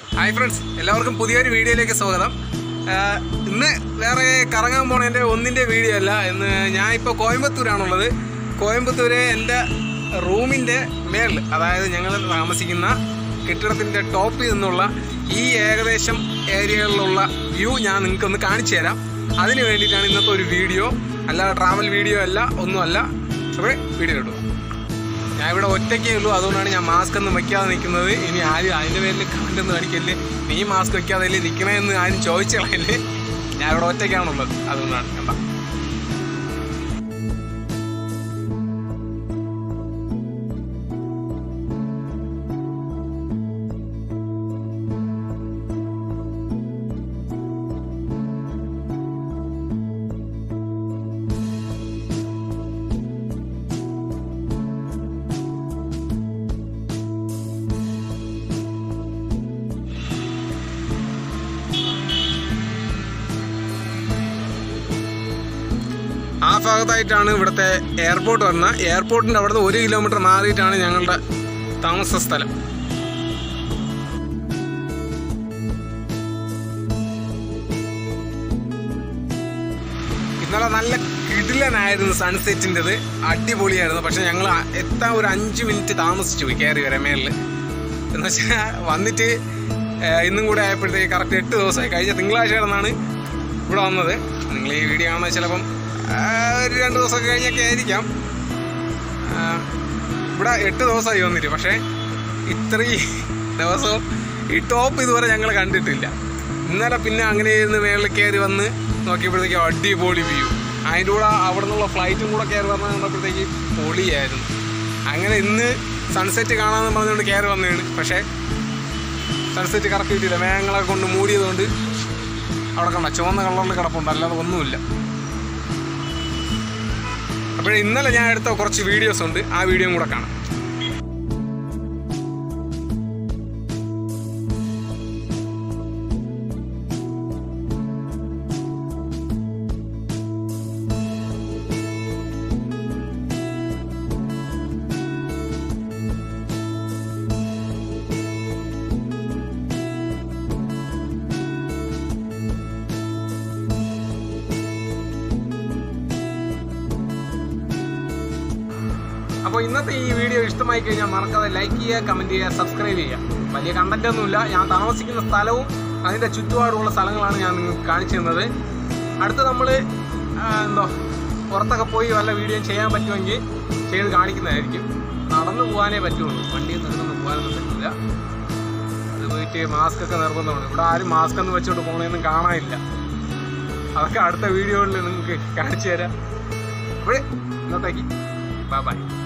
hi friends എല്ലാവർക്കും പുതിയൊരു വീഡിയോയിലേക്ക് സ്വാഗതം ആഹ് ഇന്ന് വേറെ കറങ്ങാൻ പോണതിൻ്റെ ഒന്നിൻ്റെ വീഡിയോ അല്ല ഇന്ന് ഞാൻ ഇപ്പോൾ കോയമ്പത്തൂരാണുള്ളത് കോയമ്പത്തൂര് എൻ്റെ റൂമിൻ്റെ മേളിൽ അതായത് ഞങ്ങൾ താമസിക്കുന്ന കെട്ടിടത്തിൻ്റെ ടോപ്പിൽ നിന്നുള്ള ഈ ഏകദേശം ഏരിയകളിലുള്ള വ്യൂ ഞാൻ നിങ്ങൾക്കൊന്ന് കാണിച്ചു തരാം അതിന് വേണ്ടിയിട്ടാണ് ഇന്നത്തെ ഒരു വീഡിയോ അല്ലാതെ ട്രാവൽ വീഡിയോ അല്ല ഒന്നുമല്ല അപ്പോൾ വീഡിയോ ഇടുക ഞാൻ ഇവിടെ ഒറ്റയ്ക്കേ ഉള്ളൂ അതുകൊണ്ടാണ് ഞാൻ മാസ്ക് ഒന്നും വെക്കാതെ നിൽക്കുന്നത് ഇനി ആരും അതിൻ്റെ പേരിൽ കമൻ്റ് ഒന്നും കാണിക്കല്ലേ നീ മാസ്ക് വെക്കാതെ അല്ലേ നിൽക്കണേന്ന് ആരും ചോദിച്ചളയല്ലേ ഞാൻ ഇവിടെ ഒറ്റയ്ക്കാണുള്ളത് അതുകൊണ്ടാണ് കണ്ട ആ ഭാഗത്തായിട്ടാണ് ഇവിടുത്തെ എയർപോർട്ട് വരുന്നത് എയർപോർട്ടിൻ്റെ അവിടുന്ന് ഒരു കിലോമീറ്റർ മാറിയിട്ടാണ് ഞങ്ങളുടെ താമസ സ്ഥലം ഇന്നലെ നല്ല കിടിലനായിരുന്നു സൺസെറ്റിൻ്റെത് അടിപൊളിയായിരുന്നു പക്ഷെ ഞങ്ങൾ എത്താൻ ഒരു അഞ്ച് മിനിറ്റ് താമസിച്ചു പോയി കയറി വരാൻ മേളിൽ എന്ന് വെച്ചാൽ വന്നിട്ട് ഏഹ്, ഇന്നും കൂടെ ആയപ്പോഴത്തേക്ക് കറക്റ്റ് എട്ട് ദിവസമായി കഴിഞ്ഞ തിങ്കളാഴ്ച കിടന്നാണ് ഇവിടെ വന്നത് നിങ്ങൾ ഈ വീഡിയോ കാണുന്നത് ചിലപ്പം ആ, ഒരു രണ്ട് ദിവസമൊക്കെ കഴിഞ്ഞൊക്കെ ആയിരിക്കാം ആ, ഇവിടെ എട്ട് ദിവസമായി വന്നിട്ട് പക്ഷേ ഇത്രയും ദിവസവും ഈ ടോപ്പ് ഇതുവരെ ഞങ്ങൾ കണ്ടിട്ടില്ല ഇന്നലെ പിന്നെ അങ്ങനെ ഇരുന്ന് മേളിൽ കയറി വന്ന് നോക്കിയപ്പോഴത്തേക്കും അടിപൊളി വ്യൂ അതിൻ്റെ കൂടെ അവിടെ നിന്നുള്ള ഫ്ലൈറ്റും കൂടെ കയറി വന്ന് കണ്ടപ്പോഴത്തേക്ക് പൊളിയായിരുന്നു അങ്ങനെ ഇന്ന് സൺസെറ്റ് കാണാമെന്ന് പറഞ്ഞുകൊണ്ട് കയറി വന്നതാണ് പക്ഷേ സൺസെറ്റ് കറക്റ്റ് കിട്ടിയില്ല മേഘങ്ങളെ കൊണ്ട് മൂടിയതുകൊണ്ട് അവിടെ കണ്ട ചുവന്ന കളറിൽ കിടപ്പുണ്ട് അല്ലാതെ ഒന്നുമില്ല അപ്പോൾ ഇന്നലെ ഞാൻ എടുത്ത കുറച്ച് വീഡിയോസ് ഉണ്ട് ആ വീഡിയോയും കൂടെ കാണാം അപ്പോൾ ഇന്നത്തെ ഈ വീഡിയോ ഇഷ്ടമായി കഴിഞ്ഞാൽ മറക്കാതെ ലൈക്ക് ചെയ്യുക കമൻറ്റ് ചെയ്യുക സബ്സ്ക്രൈബ് ചെയ്യുക വലിയ കണ്ടന്റ് ഒന്നുമില്ല ഞാൻ താമസിക്കുന്ന സ്ഥലവും അതിൻ്റെ ചുറ്റുപാടുമുള്ള സ്ഥലങ്ങളാണ് ഞാൻ നിങ്ങൾക്ക് കാണിച്ചു തന്നത് അടുത്ത് നമ്മൾ എന്തോ പുറത്തൊക്കെ പോയി വല്ല വീഡിയോ ചെയ്യാൻ പറ്റുമെങ്കിൽ ചെയ്ത് കാണിക്കുന്നതായിരിക്കും നടന്നു പോകാനേ പറ്റുള്ളൂ വണ്ടിയിൽ നിന്നൊന്നും പോകാനൊന്നും പറ്റില്ല അത് പോയിട്ട് മാസ്ക് ഒക്കെ നിർബന്ധമാണ് ഇവിടെ ആരും മാസ്ക് ഒന്നും വെച്ചോണ്ട് പോകണമെന്നും കാണാനില്ല അതൊക്കെ അടുത്ത വീഡിയോകളിൽ നിങ്ങൾക്ക് കാണിച്ചു തരാം അപ്പോൾ ഇന്നത്തേക്ക് ബൈ ബൈ